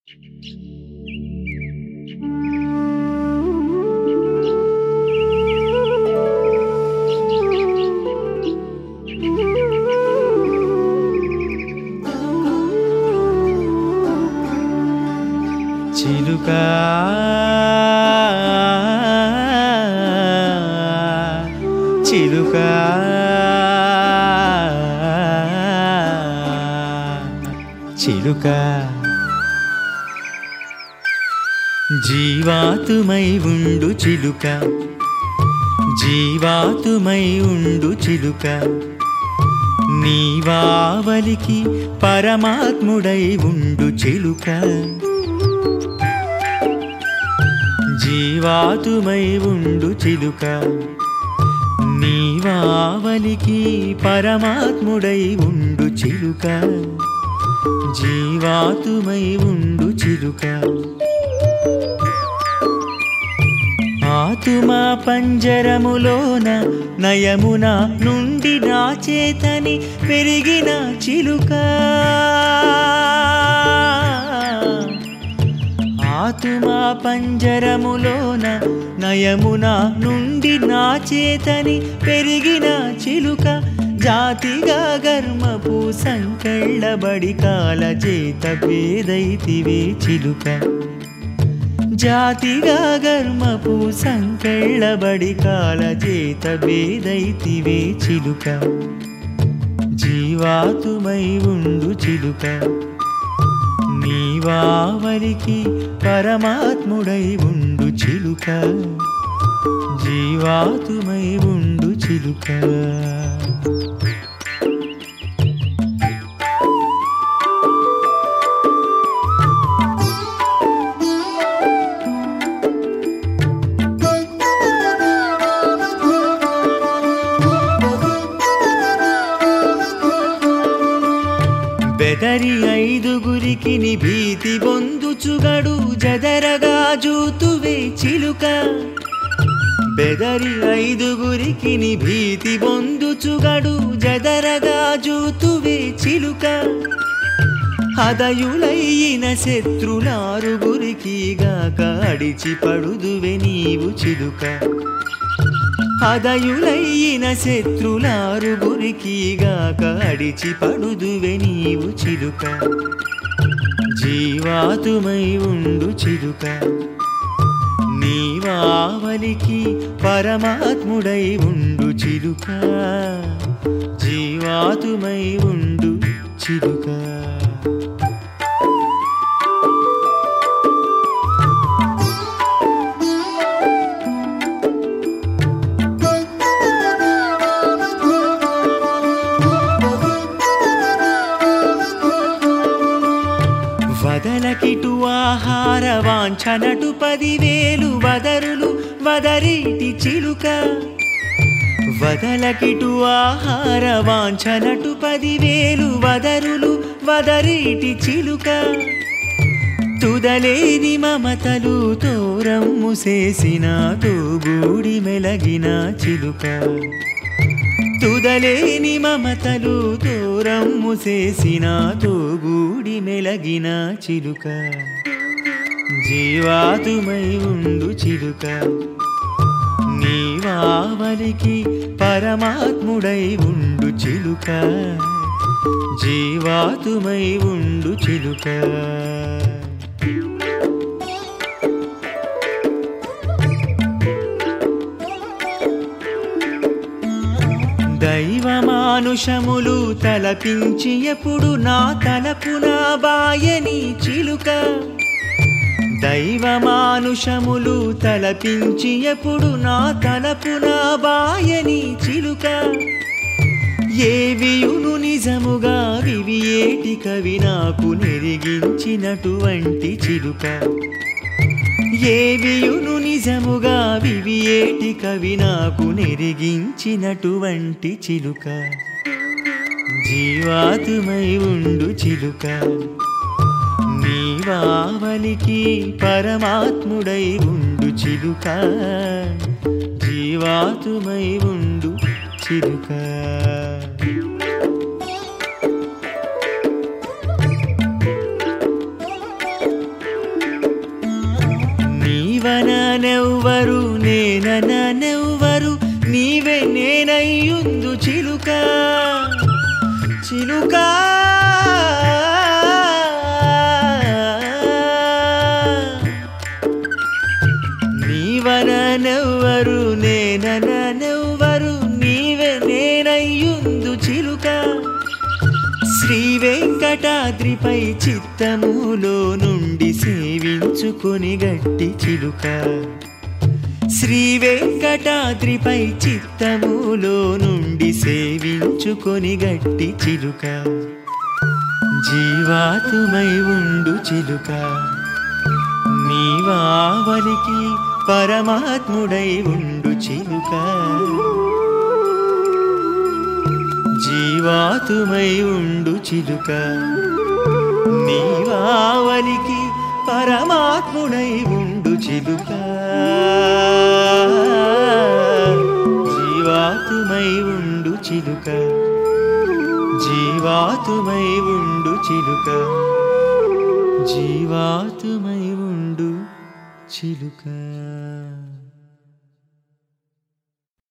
చిలుక చిలుక చిలుక జీవాతుమై ఉండు చిలుక జీవాతుమై ఉండు చిలుక నీవావలికి పరమాత్ముడై ఉండు చిలుక జీవాతుమై ఉండు చిలుక నీవావలికి పరమాత్ముడై ఉండు చిలుక జీవాతుమై ఉండు చిలుక ఆతుమా పంజరములోన నయమున నుండి నా చేతని పెరిగిన చిలుక ఆతుమా పంజరములోన నయమున నుండి నా చేతని పెరిగిన చిలుక జాతిగా గర్మపు సంకెళ్ళబడి కాల చేత పేదైతివే చిలుక జాతిగా గర్మపు సంకెళ్ళబడి కాల చేత పేదైతివే చిలుక జీవాతుమై ఉండు చిలుక నీవావరికి పరమాత్ముడై ఉండు చిలుక జీవాతుమై ఉండు చిలుక బెదరి ఐదుగురికి ని భీతి బొందుచుగడు జదరగా జూతువే చిలుక బెదరి ఐదుగురికి ని భీతి బొందుచుగడు జదరగా జూతువే చిలుక హదయులైన శత్రులారుగురికి గాక అడిచి పడుదువే నీవు చిలుక హదయులైన శత్రులారుగురికి గాక అడిచి పడుదువే నీవు చిలుక జీవాతుమై ఉండు చిలుక నీవావలికి పరమాత్ముడై ఉండు చిలుక జీవాతుమై ఉండు చిలుక వదలకిటు ఆహార వాంఛనటు పదివేలు వదరులు వదరీటి చిలుక వదలకిటు ఆహార వాంఛనటు పదివేలు వదరులు వదరీటి చిలుక తుదలేని మమతలు తోరమ్ము చేసిన తోగూడి మెలగిన చిలుక తుదలేని మమతలు తోరమ్ము చేసిన తోగూడి మెలగిన చిలుక జీవాతుమై ఉండు చిలుక నీవావలికి పరమాత్ముడై ఉండు చిలుక జీవాతుమై ఉండు చిలుక దైవమానుషములు తలపించి ఎప్పుడు నా తలపున బాయని చిలుక దైవమానుషములు తలపించి ఎప్పుడు నా తలపున బాయని చిలుక ఏవియును నిజముగా వివి ఏటి కవి నాకు నెరిగించినటువంటి చిలుక ఏవియును నిజముగా వివి ఏటి కవి నాకు నెరిగించినటువంటి చిలుక జీవాతుమై ఉండు చిలుక నీవావలికి పరమాత్ముడై ఉండు చిలుక జీవాతుమై ఉండు చిలుక నీవననెవ్వరు నేననెవ్వరు నీవే నేనయ్యుందు చిలుక చిలుక నీవననెవ్వరు నేననెవ్వరు నీవే నేనయ్యుందు చిలుక శ్రీ వెంకటాద్రిపై చిత్తములో నుండి సేవించుకొని గట్టి చిలుక శ్రీ వెంకటాద్రిపై చిత్తములో నుండి సేవించుకొని గట్టి చిలుక జీవాతుమై ఉండు చిలుక నీవావలికి పరమాత్ముడై ఉండు చిలుక జీవాతుమై ఉండు చిలుక నీవావలికి పరమాత్ముడై ఉండు చిలుక జీవాతుమై ఉండు చిలుక జీవాతుమై ఉండు చిలుక జీవాతుమై ఉండు చిలుక